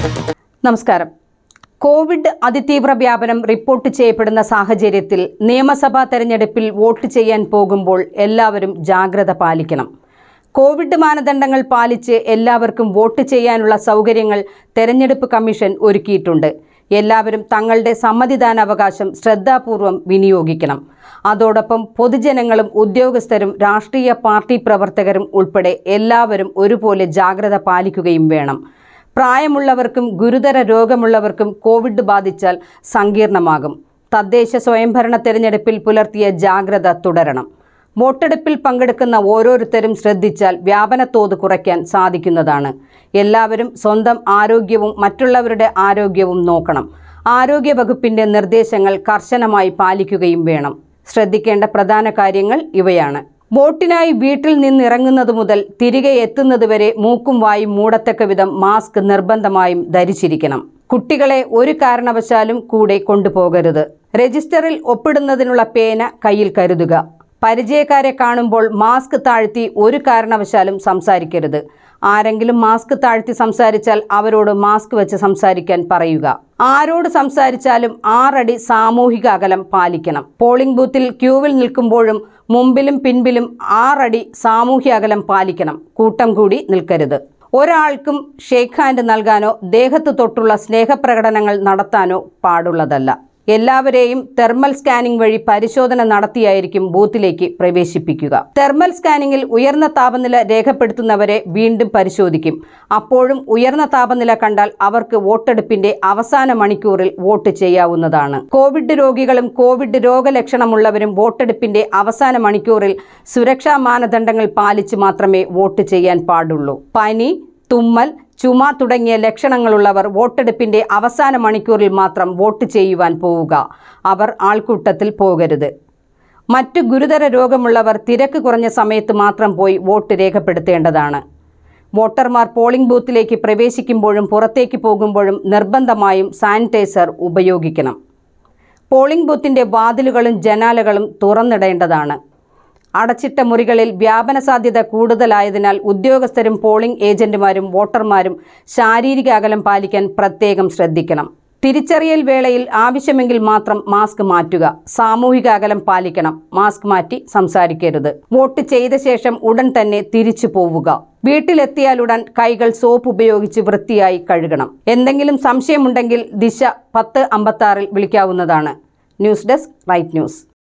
നമസ്കാരം കോവിഡ് അതിതീവ്ര വ്യാപനം റിപ്പോർട്ട് ചെയ്യപ്പെടുന്ന സാഹചര്യത്തിൽ നിയമസഭാ തെരഞ്ഞെടുപ്പിൽ വോട്ട് ചെയ്യാൻ പോകുമ്പോൾ എല്ലാവരും ജാഗ്രത പാലിക്കണം കോവിഡ് മാനദണ്ഡങ്ങൾ പാലിച്ച് എല്ലാവർക്കും വോട്ട് ചെയ്യാനുള്ള സൗകര്യങ്ങൾ തെരഞ്ഞെടുപ്പ് കമ്മീഷൻ ഒരുക്കിയിട്ടുണ്ട് എല്ലാവരും തങ്ങളുടെ സമ്മതിദാനാവകാശം ശ്രദ്ധാപൂർവം വിനിയോഗിക്കണം അതോടൊപ്പം പൊതുജനങ്ങളും ഉദ്യോഗസ്ഥരും രാഷ്ട്രീയ പാർട്ടി പ്രവർത്തകരും ഉൾപ്പെടെ എല്ലാവരും ഒരുപോലെ ജാഗ്രത പാലിക്കുകയും വേണം പ്രായമുള്ളവർക്കും ഗുരുതര രോഗമുള്ളവർക്കും കോവിഡ് ബാധിച്ചാൽ സങ്കീർണമാകും തദ്ദേശ സ്വയംഭരണ തെരഞ്ഞെടുപ്പിൽ പുലർത്തിയ ജാഗ്രത തുടരണം വോട്ടെടുപ്പിൽ പങ്കെടുക്കുന്ന ഓരോരുത്തരും ശ്രദ്ധിച്ചാൽ വ്യാപനത്തോത് കുറയ്ക്കാൻ സാധിക്കുന്നതാണ് എല്ലാവരും സ്വന്തം ആരോഗ്യവും മറ്റുള്ളവരുടെ ആരോഗ്യവും നോക്കണം ആരോഗ്യ വകുപ്പിന്റെ നിർദ്ദേശങ്ങൾ കർശനമായി പാലിക്കുകയും വേണം ശ്രദ്ധിക്കേണ്ട പ്രധാന കാര്യങ്ങൾ ഇവയാണ് വോട്ടിനായി വീട്ടിൽ നിന്നിറങ്ങുന്നത് മുതൽ തിരികെ എത്തുന്നതുവരെ മൂക്കും വായും മൂടത്തക്ക വിധം മാസ്ക് നിർബന്ധമായും ധരിച്ചിരിക്കണം കുട്ടികളെ ഒരു കാരണവശാലും കൂടെ കൊണ്ടുപോകരുത് രജിസ്റ്ററിൽ ഒപ്പിടുന്നതിനുള്ള പേന കയ്യിൽ കരുതുക പരിചയക്കാരെ കാണുമ്പോൾ മാസ്ക് താഴ്ത്തി ഒരു കാരണവശാലും സംസാരിക്കരുത് ആരെങ്കിലും മാസ്ക് താഴ്ത്തി സംസാരിച്ചാൽ അവരോട് മാസ്ക് വെച്ച് സംസാരിക്കാൻ പറയുക ആരോട് സംസാരിച്ചാലും ആറടി സാമൂഹിക അകലം പാലിക്കണം പോളിംഗ് ബൂത്തിൽ ക്യൂവിൽ നിൽക്കുമ്പോഴും മുമ്പിലും പിൻപിലും ആറടി സാമൂഹ്യ അകലം പാലിക്കണം കൂട്ടം കൂടി നിൽക്കരുത് ഒരാൾക്കും ഷേക്ക് ഹാൻഡ് നൽകാനോ ദേഹത്ത് തൊട്ടുള്ള സ്നേഹപ്രകടനങ്ങൾ നടത്താനോ പാടുള്ളതല്ല എല്ലാവരെയും തെർമൽ സ്കാനിംഗ് വഴി പരിശോധന നടത്തിയായിരിക്കും ബൂത്തിലേക്ക് പ്രവേശിപ്പിക്കുക തെർമൽ സ്കാനിങ്ങിൽ ഉയർന്ന താപനില രേഖപ്പെടുത്തുന്നവരെ വീണ്ടും പരിശോധിക്കും അപ്പോഴും ഉയർന്ന താപനില കണ്ടാൽ അവർക്ക് വോട്ടെടുപ്പിന്റെ അവസാന മണിക്കൂറിൽ വോട്ട് ചെയ്യാവുന്നതാണ് കോവിഡ് രോഗികളും കോവിഡ് രോഗലക്ഷണമുള്ളവരും വോട്ടെടുപ്പിന്റെ അവസാന മണിക്കൂറിൽ സുരക്ഷാ മാനദണ്ഡങ്ങൾ പാലിച്ച് മാത്രമേ വോട്ട് ചെയ്യാൻ പാടുള്ളൂ പനി തുമ്മൽ ചുമ തുടങ്ങിയ ലക്ഷണങ്ങളുള്ളവർ വോട്ടെടുപ്പിന്റെ അവസാന മണിക്കൂറിൽ മാത്രം വോട്ട് ചെയ്യുവാൻ പോവുക അവർ ആൾക്കൂട്ടത്തിൽ പോകരുത് മറ്റു ഗുരുതര രോഗമുള്ളവർ തിരക്ക് കുറഞ്ഞ സമയത്ത് മാത്രം പോയി വോട്ട് രേഖപ്പെടുത്തേണ്ടതാണ് വോട്ടർമാർ പോളിംഗ് ബൂത്തിലേക്ക് പ്രവേശിക്കുമ്പോഴും പുറത്തേക്ക് പോകുമ്പോഴും നിർബന്ധമായും സാനിറ്റൈസർ ഉപയോഗിക്കണം പോളിംഗ് ബൂത്തിന്റെ വാതിലുകളും ജനാലകളും തുറന്നിടേണ്ടതാണ് അടച്ചിട്ട മുറികളിൽ വ്യാപന സാധ്യത കൂടുതലായതിനാൽ ഉദ്യോഗസ്ഥരും പോളിംഗ് ഏജന്റുമാരും വോട്ടർമാരും ശാരീരിക അകലം പാലിക്കാൻ പ്രത്യേകം ശ്രദ്ധിക്കണം തിരിച്ചറിയൽ വേളയിൽ ആവശ്യമെങ്കിൽ മാത്രം മാസ്ക് മാറ്റുക സാമൂഹിക അകലം പാലിക്കണം മാസ്ക് മാറ്റി സംസാരിക്കരുത് വോട്ട് ചെയ്ത ശേഷം ഉടൻ തന്നെ തിരിച്ചു പോവുക വീട്ടിലെത്തിയാലുടൻ കൈകൾ സോപ്പ് ഉപയോഗിച്ച് വൃത്തിയായി കഴുകണം എന്തെങ്കിലും സംശയമുണ്ടെങ്കിൽ ദിശ പത്ത് അമ്പത്താറിൽ വിളിക്കാവുന്നതാണ് ന്യൂസ് ഡെസ്ക് റൈറ്റ് ന്യൂസ്